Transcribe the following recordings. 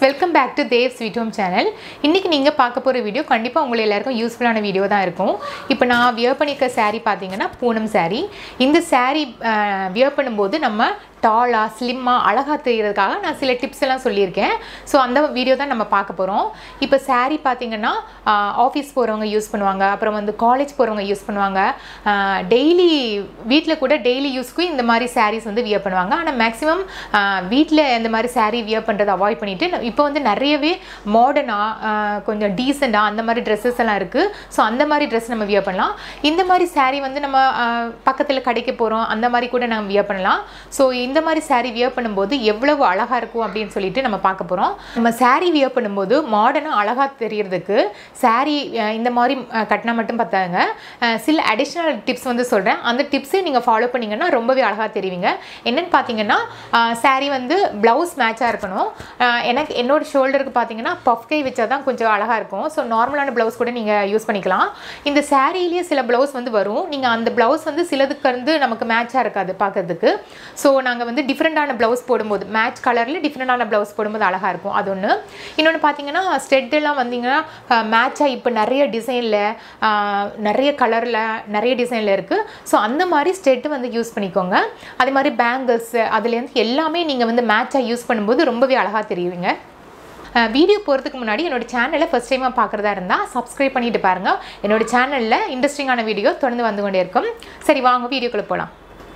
welcome back to Dev sweet home channel இன்றைக்கி நீங்கள் பார்க்க போகிற வீடியோ கண்டிப்பாக உங்களை எல்லாருக்கும் யூஸ்ஃபுல்லான வீடியோ தான் இருக்கும் இப்போ நான் வியர் பண்ணிக்க saree பார்த்தீங்கன்னா பூனம் saree இந்த saree வியர் பண்ணும்போது நம்ம டாலாக ஸ்லிம்மாக அழகாக தெரியறதுக்காக நான் சில டிப்ஸ் எல்லாம் சொல்லியிருக்கேன் ஸோ அந்த வீடியோ தான் நம்ம பார்க்க போகிறோம் இப்போ saree பார்த்தீங்கன்னா ஆஃபீஸ் போகிறவங்க யூஸ் பண்ணுவாங்க அப்புறம் வந்து காலேஜ் போகிறவங்க யூஸ் பண்ணுவாங்க டெய்லி வீட்டில் கூட டெய்லி யூஸ்க்கும் இந்த மாதிரி sarees வந்து வியர் பண்ணுவாங்க ஆனால் மேக்ஸிமம் வீட்டில் இந்த மாதிரி saree வியர் பண்ணுறதை அவாய்ட் பண்ணிவிட்டு இப்போ வந்து நிறையவே மாடர்னாக கொஞ்சம் டீசெண்டாக அந்த மாதிரி ட்ரெஸ்ஸஸ் எல்லாம் இருக்குது ஸோ அந்த மாதிரி ட்ரெஸ் நம்ம வியர் பண்ணலாம் இந்த மாதிரி saree வந்து நம்ம பக்கத்தில் கடைக்கு போகிறோம் அந்த மாதிரி கூட நம்ம வியர் பண்ணலாம் ஸோ இந்த மாதிரி saree வியர் பண்ணும்போது எவ்வளவு அழகாக இருக்கும் அப்படின்னு சொல்லிட்டு நம்ம பார்க்க போகிறோம் நம்ம saree வியர் பண்ணும்போது மாடர்னாக அழகாக தெரியறதுக்கு saree அஹ், இந்த மாதிரி அஹ், கட்டினா மட்டும் பார்த்தாங்க அஹ், சில அடிஷ்னல் டிப்ஸ் வந்து சொல்கிறேன் அந்த டிப்ஸை நீங்கள் ஃபாலோ பண்ணிங்கன்னா ரொம்பவே அழகாக தெரிவிங்க என்னென்னு பார்த்தீங்கன்னா saree வந்து ப்ளவுஸ் மேட்சாக இருக்கணும் அஹ், எனக்கு என்னோட ஷோல்டருக்கு பார்த்தீங்கன்னா பஃப் கை வச்சா தான் கொஞ்சம் அழகாக இருக்கும் ஸோ நார்மலான ப்ளவுஸ் கூட நீங்கள் யூஸ் பண்ணிக்கலாம் இந்த சாரீலேயே சில ப்ளவுஸ் வந்து வரும் நீங்கள் அந்த ப்ளவுஸ் வந்து சிலதுக்கு வந்து நமக்கு மேட்சாக இருக்காது பார்க்கறதுக்கு ஸோ நாங்கள் வந்து டிஃப்ரெண்ட்டான ப்ளவுஸ் போடும்போது மேட்ச் கலரில் டிஃப்ரெண்டான ப்ளவுஸ் போடும்போது அழகாக இருக்கும் அது ஒன்று இன்னொன்று பார்த்தீங்கன்னா ஸ்டெட் எல்லாம் வந்தீங்கன்னா மேட்சாக இப்போ நிறைய டிசைனில் நிறைய கலரில் நிறைய டிசைனில் இருக்குது ஸோ அந்த மாதிரி ஸ்டெட்டு வந்து யூஸ் பண்ணிக்கோங்க அதே மாதிரி பேங்கிள்ஸ் அதுலேருந்து எல்லாமே நீங்கள் வந்து மேட்சாக யூஸ் பண்ணும்போது ரொம்பவே அழகாக தெரியுவீங்க வீடியோ போகிறதுக்கு முன்னாடி என்னோட சேனலை ஃபஸ்ட் டைமாக பார்க்குறதா இருந்தால் சப்ஸ்கிரைப் பண்ணிட்டு பாருங்கள் என்னோட சேனலில் இன்ட்ரெஸ்டிங்கான வீடியோ தொடர்ந்து வந்து கொண்டே இருக்கும் சரி வாங்க வீடியோக்குள்ளே போகலாம்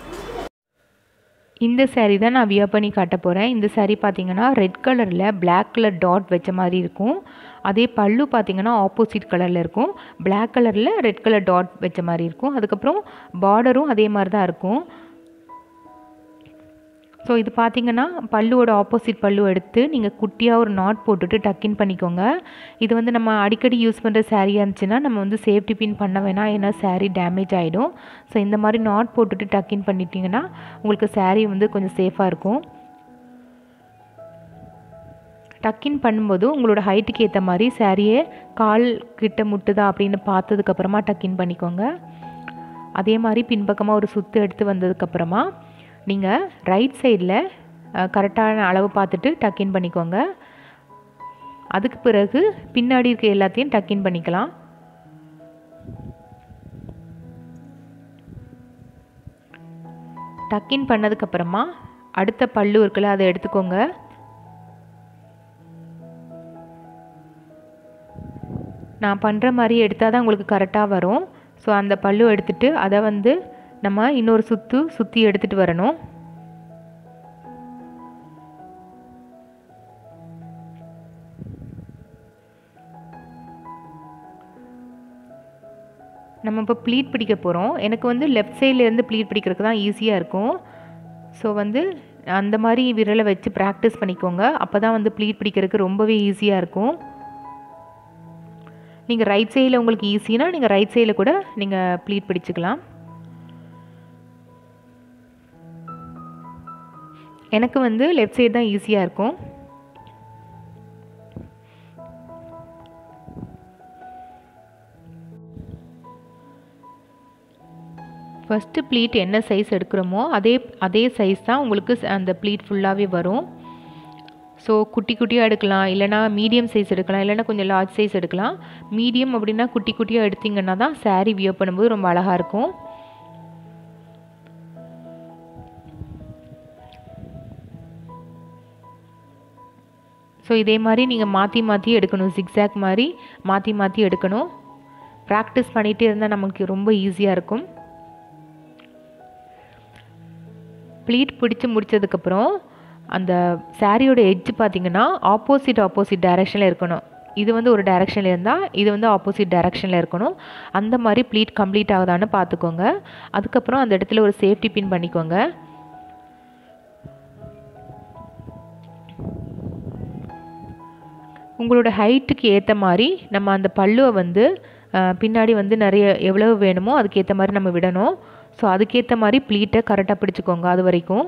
இந்த saree தான் நான் வியர் பண்ணி காட்ட போகிறேன் இந்த saree பார்த்தீங்கன்னா ரெட் கலரில் Black கலர் டாட் வச்ச மாதிரி இருக்கும் அதே பல்லு பார்த்தீங்கன்னா ஆப்போசிட் கலரில் இருக்கும் Black கலரில் ரெட் கலர் டாட் வச்ச மாதிரி இருக்கும் அதுக்கப்புறம் பார்டரும் அதே மாதிரி தான் இருக்கும் ஸோ இது பார்த்தீங்கன்னா பல்லுவோட ஆப்போசிட் பல்லு எடுத்து நீங்கள் குட்டியாக ஒரு நாட் போட்டுட்டு டக்கின் பண்ணிக்கோங்க இது வந்து நம்ம அடிக்கடி யூஸ் பண்ணுற சாரியாக இருந்துச்சுன்னா நம்ம வந்து சேஃப்டி பின் பண்ண வேணாம் ஏன்னா saree டேமேஜ் ஆகிடும் ஸோ இந்த மாதிரி நாட் போட்டுட்டு டக்கின் பண்ணிட்டீங்கன்னா உங்களுக்கு saree வந்து கொஞ்சம் சேஃபாக இருக்கும் டக்கின் பண்ணும்போது உங்களோட ஹைட்டுக்கு ஏற்ற மாதிரி சாரியை கால் கிட்ட முட்டுதா அப்படின்னு பார்த்ததுக்கப்புறமா டக்கின் பண்ணிக்கோங்க அதே மாதிரி பின்பக்கமாக ஒரு சுற்று எடுத்து வந்ததுக்கப்புறமா நீங்கள் ரைட் சைடில் கரெக்டான அளவு பார்த்துட்டு டக்கின் பண்ணிக்கோங்க அதுக்கு பிறகு பின்னாடி இருக்க எல்லாத்தையும் டக்கின் பண்ணிக்கலாம் டக்கின் பண்ணதுக்கப்புறமா அடுத்த பல்லு இருக்குல்ல அதை எடுத்துக்கோங்க நான் பண்ணுற மாதிரி எடுத்தால் தான் உங்களுக்கு கரெக்டாக வரும் ஸோ அந்த பல்லு எடுத்துட்டு அதை வந்து நம்ம இன்னொரு சுற்று சுற்றி எடுத்துகிட்டு வரணும் நம்ம இப்போ ப்ளீட் பிடிக்க போகிறோம் எனக்கு வந்து லெஃப்ட் சைட்லேருந்து ப்ளீட் பிடிக்கிறதுக்கு தான் ஈஸியாக இருக்கும் ஸோ வந்து அந்த மாதிரி விரலை வச்சு ப்ராக்டிஸ் பண்ணிக்கோங்க அப்போ தான் வந்து ப்ளீட் பிடிக்கிறதுக்கு ரொம்பவே ஈஸியாக இருக்கும் நீங்கள் ரைட் சைடில் உங்களுக்கு ஈஸினா நீங்கள் ரைட் சைடில் கூட நீங்கள் ப்ளீட் பிடிச்சிக்கலாம் எனக்கு வந்து லெஃப்ட் சைடு தான் ஈஸியாக இருக்கும் ஃபஸ்ட்டு ப்ளீட் என்ன சைஸ் எடுக்கிறோமோ அதே அதே சைஸ் தான் உங்களுக்கு அந்த ப்ளீட் ஃபுல்லாகவே வரும் ஸோ குட்டி குட்டியாக எடுக்கலாம் இல்லைனா மீடியம் சைஸ் எடுக்கலாம் இல்லைனா கொஞ்சம் லார்ஜ் சைஸ் எடுக்கலாம் மீடியம் அப்படின்னா குட்டி குட்டியாக எடுத்திங்கன்னா தான் saree வியர் பண்ணும்போது ரொம்ப அழகாக இருக்கும் ஸோ இதே மாதிரி நீங்கள் மாற்றி மாற்றி எடுக்கணும் ஜிக்ஸாக் மாதிரி மாற்றி மாற்றி எடுக்கணும் ப்ராக்டிஸ் பண்ணிகிட்டே இருந்தால் நமக்கு ரொம்ப ஈஸியாக இருக்கும் ப்ளீட் பிடிச்சி முடித்ததுக்கப்புறம் அந்த சாரியோட எட்ஜ் பார்த்தீங்கன்னா ஆப்போசிட் ஆப்போசிட் டைரெக்ஷனில் இருக்கணும் இது வந்து ஒரு டைரெக்ஷனில் இருந்தால் இது வந்து ஆப்போசிட் டைரெக்ஷனில் இருக்கணும் அந்த மாதிரி ப்ளீட் கம்ப்ளீட் ஆகுதான்னு பார்த்துக்கோங்க அதுக்கப்புறம் அந்த இடத்துல ஒரு சேஃப்டி பின் பண்ணிக்கோங்க உங்களோட ஹைட்டுக்கு ஏற்ற மாதிரி நம்ம அந்த பல்லுவை வந்து பின்னாடி வந்து நிறைய எவ்வளவு வேணுமோ அதுக்கேற்ற மாதிரி நம்ம விடணும் ஸோ அதுக்கேற்ற மாதிரி ப்ளீட்டை கரெக்டாக பிடிச்சிக்கோங்க அது வரைக்கும்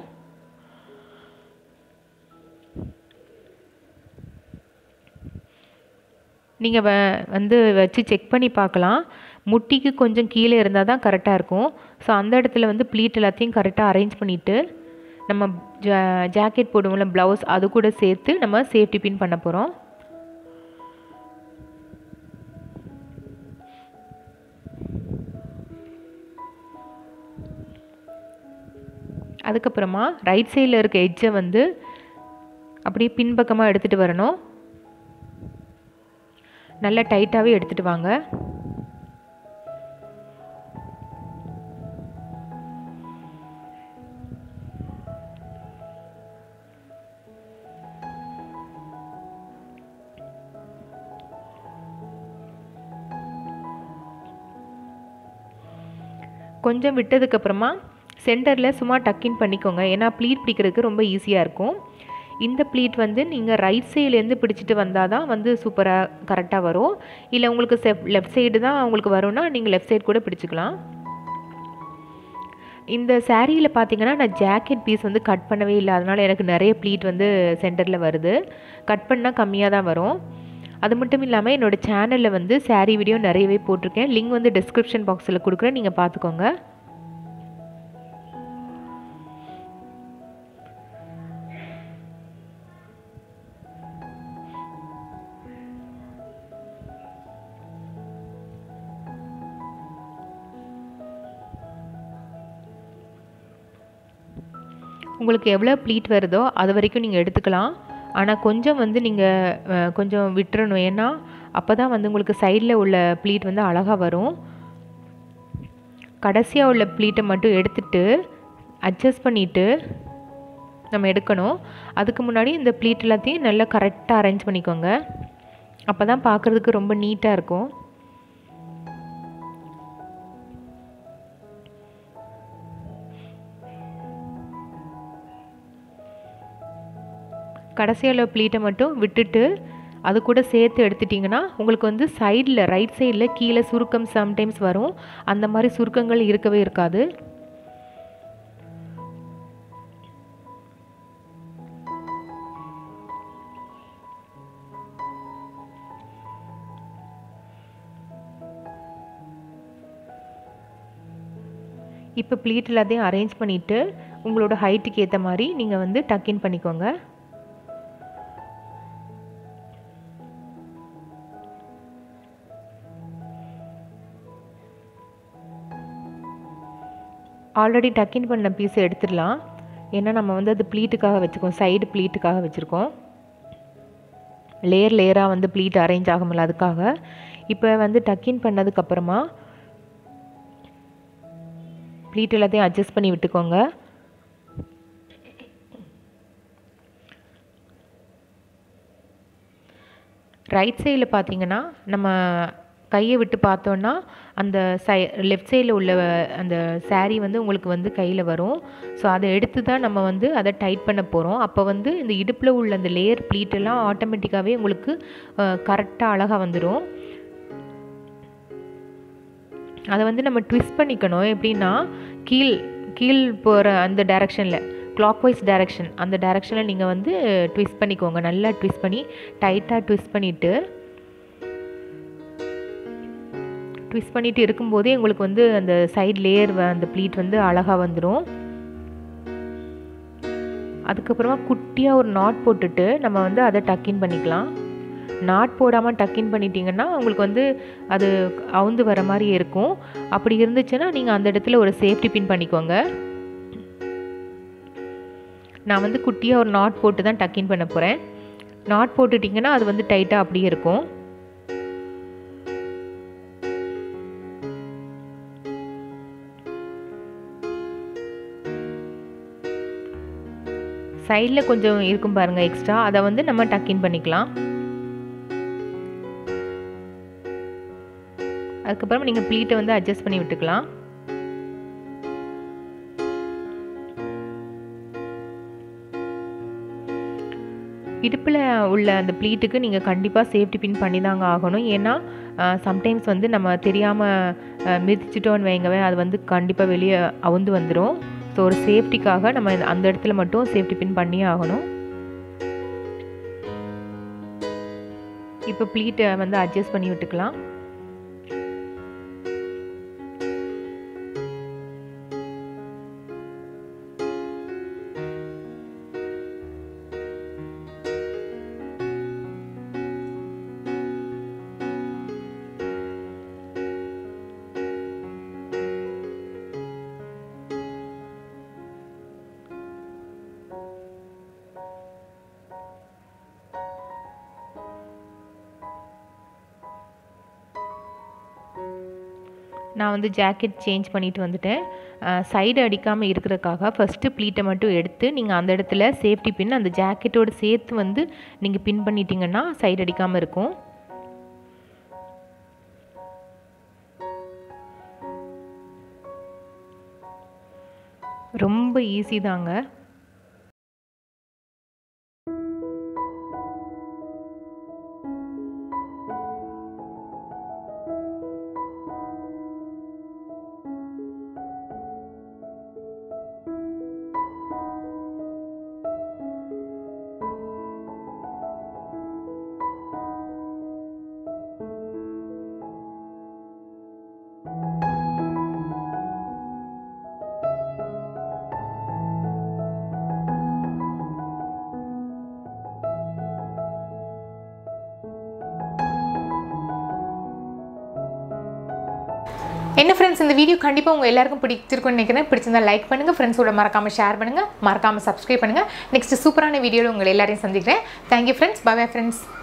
நீங்கள் வ வந்து வச்சு செக் பண்ணி பார்க்கலாம் முட்டிக்கு கொஞ்சம் கீழே இருந்தால் தான் கரெக்டாக இருக்கும் ஸோ அந்த இடத்துல வந்து ப்ளீட் எல்லாத்தையும் கரெக்டாக அரேஞ்ச் பண்ணிவிட்டு நம்ம ஜா ஜாக்கெட் போடுவோம்ல ப்ளவுஸ் அது கூட சேர்த்து நம்ம சேஃப்டி பின் பண்ண போகிறோம் அதுக்கப்புறமா ரைட் சைடில் இருக்க எட்ஜை வந்து அப்படியே பின்பக்கமாக எடுத்துகிட்டு வரணும் நல்லா டைட்டாகவே எடுத்துகிட்டு வாங்க கொஞ்சம் விட்டதுக்கப்புறமா சென்டரில் சும்மா டக்கின் பண்ணிக்கோங்க ஏன்னா ப்ளீட் பிடிக்கிறதுக்கு ரொம்ப ஈஸியாக இருக்கும் இந்த ப்ளீட் வந்து நீங்கள் ரைட் சைட்லேருந்து பிடிச்சிட்டு வந்தால் தான் வந்து சூப்பராக கரெக்டாக வரும் இல்லை உங்களுக்கு செப் லெஃப்ட் சைடு தான் உங்களுக்கு வரும்னா நீங்கள் லெஃப்ட் சைடு கூட பிடிச்சிக்கலாம் இந்த சேரீயில் பார்த்தீங்கன்னா நான் ஜாக்கெட் பீஸ் வந்து கட் பண்ணவே இல்லை அதனால் எனக்கு நிறைய ப்ளீட் வந்து சென்டரில் வருது கட் பண்ணால் கம்மியாக தான் வரும் அது மட்டும் இல்லாமல் என்னோடய சேனலில் வந்து சாரீ வீடியோ நிறையவே போட்டிருக்கேன் லிங்க் வந்து டிஸ்கிரிப்ஷன் பாக்ஸில் கொடுக்குறேன் நீங்கள் பார்த்துக்கோங்க உங்களுக்கு எவ்வளோ ப்ளீட் வருதோ அது வரைக்கும் நீங்கள் எடுத்துக்கலாம் ஆனால் கொஞ்சம் வந்து நீங்கள் கொஞ்சம் விட்டுறணும் ஏன்னா அப்போ தான் வந்து உங்களுக்கு சைடில் உள்ள ப்ளீட் வந்து அழகாக வரும் கடைசியாக உள்ள ப்ளீட்டை மட்டும் எடுத்துட்டு அட்ஜஸ்ட் பண்ணிவிட்டு நம்ம எடுக்கணும் அதுக்கு முன்னாடி இந்த ப்ளீட் எல்லாத்தையும் நல்லா கரெக்டாக அரேஞ்ச் பண்ணிக்கோங்க அப்போ தான் பார்க்குறதுக்கு ரொம்ப நீட்டாக இருக்கும் கடைசியில் ப்ளீட்டை மட்டும் விட்டுட்டு அது கூட சேர்த்து எடுத்துட்டிங்கன்னா உங்களுக்கு வந்து சைடில் ரைட் சைடில் கீழே சுருக்கம் சம்டைம்ஸ் வரும் அந்த மாதிரி சுருக்கங்கள் இருக்கவே இருக்காது இப்போ ப்ளீட் எல்லாத்தையும் அரேஞ்ச் பண்ணிவிட்டு உங்களோட ஹைட்டுக்கு ஏற்ற மாதிரி நீங்கள் வந்து டக்கின் பண்ணிக்கோங்க ஆல்ரெடி டக்கின் பண்ண பீஸை எடுத்துடலாம் ஏன்னா நம்ம வந்து அது ப்ளீட்டுக்காக வச்சுருக்கோம் சைடு ப்ளீட்டுக்காக வச்சுருக்கோம் லேயர் லேயராக வந்து ப்ளீட் அரேஞ்ச் ஆகும்ல அதுக்காக இப்போ வந்து டக்கின் பண்ணதுக்கப்புறமா ப்ளீட் எல்லாத்தையும் அட்ஜஸ்ட் பண்ணி விட்டுக்கோங்க ரைட் சைடில் பார்த்தீங்கன்னா நம்ம கையை விட்டு பார்த்தோன்னா அந்த சை லெஃப்ட் சைடில் உள்ள அந்த saree வந்து உங்களுக்கு வந்து கையில் வரும் ஸோ அதை எடுத்து தான் நம்ம வந்து அதை டைட் பண்ண போகிறோம் அப்போ வந்து இந்த இடுப்பில் உள்ள அந்த லேயர் ப்ளீட் எல்லாம் ஆட்டோமேட்டிக்காகவே உங்களுக்கு கரெக்டாக அழகாக வந்துடும் அதை வந்து நம்ம ட்விஸ்ட் பண்ணிக்கணும் எப்படின்னா கீழ் கீழ் போகிற அந்த டைரக்ஷனில் கிளாக் வைஸ் டைரக்ஷன் அந்த டைரக்ஷனில் நீங்கள் வந்து ட்விஸ்ட் பண்ணிக்கோங்க நல்லா ட்விஸ்ட் பண்ணி டைட்டாக ட்விஸ்ட் பண்ணிவிட்டு ட்விஸ்ட் பண்ணிட்டு இருக்கும்போதே உங்களுக்கு வந்து அந்த சைட் லேயர் அந்த ப்ளீட் வந்து அழகாக வந்துடும் அதுக்கப்புறமா குட்டியாக ஒரு நாட் போட்டுட்டு நம்ம வந்து அதை டக்கின் பண்ணிக்கலாம் நாட் போடாமல் டக்கின் பண்ணிட்டீங்கன்னா உங்களுக்கு வந்து அது அவுந்து வர மாதிரி இருக்கும் அப்படி இருந்துச்சுன்னா நீங்கள் அந்த இடத்துல ஒரு சேஃப்டி பின் பண்ணிக்கோங்க நான் வந்து குட்டியாக ஒரு நாட் போட்டு தான் டக்கின் பண்ண போகிறேன் நாட் போட்டுட்டிங்கன்னா அது வந்து டைட்டாக அப்படியே இருக்கும் சைடில் கொஞ்சம் இருக்கும் பாருங்கள் எக்ஸ்ட்ரா அதை வந்து நம்ம டக்கின் பண்ணிக்கலாம் அதுக்கப்புறம் நீங்கள் ப்ளீட்டை வந்து அட்ஜஸ்ட் பண்ணி விட்டுக்கலாம் இடுப்பில் உள்ள அந்த ப்ளீட்டுக்கு நீங்கள் கண்டிப்பாக சேஃப்டி பின் பண்ணி தாங்க ஆகணும் ஏன்னா சம்டைம்ஸ் வந்து நம்ம தெரியாமல் மிதிச்சிட்டோன்னு வைங்கவே அது வந்து கண்டிப்பாக வெளியே அவுந்து வந்துடும் ஸோ ஒரு சேஃப்டிக்காக நம்ம அந்த இடத்துல மட்டும் சேஃப்டி பின் பண்ணியே ஆகணும் இப்போ ப்ளீட்டை வந்து அட்ஜஸ்ட் பண்ணி விட்டுக்கலாம் நான் வந்து ஜாக்கெட் சேஞ்ச் பண்ணிட்டு வந்துட்டேன் சைடு அடிக்காமல் இருக்கிறதுக்காக ஃபஸ்ட்டு ப்ளீட்டை மட்டும் எடுத்து நீங்கள் அந்த இடத்துல சேஃப்டி பின் அந்த ஜாக்கெட்டோடு சேர்த்து வந்து நீங்கள் பின் பண்ணிட்டீங்கன்னா சைடு அடிக்காமல் இருக்கும் ரொம்ப ஈஸி தாங்க என்ன ஃப்ரெண்ட்ஸ் இந்த வீடியோ கண்டிப்பாக உங்கள் எல்லாருக்கும் பிடிச்சிருக்கும்னு நினைக்கிறேன் பிடிச்சிருந்தா லைக் பண்ணுங்கள் ஃப்ரெண்ட்ஸோட மறக்காமல் ஷேர் பண்ணுங்கள் மறக்காமல் சப்ஸ்கிரைப் பண்ணுங்கள் நெக்ஸ்ட் சூப்பரான வீடியோவில் உங்களை எல்லாரையும் சந்திக்கிறேன் தேங்க்யூ ஃப்ரெண்ட்ஸ் பாய் ஃப்ரெண்ட்ஸ்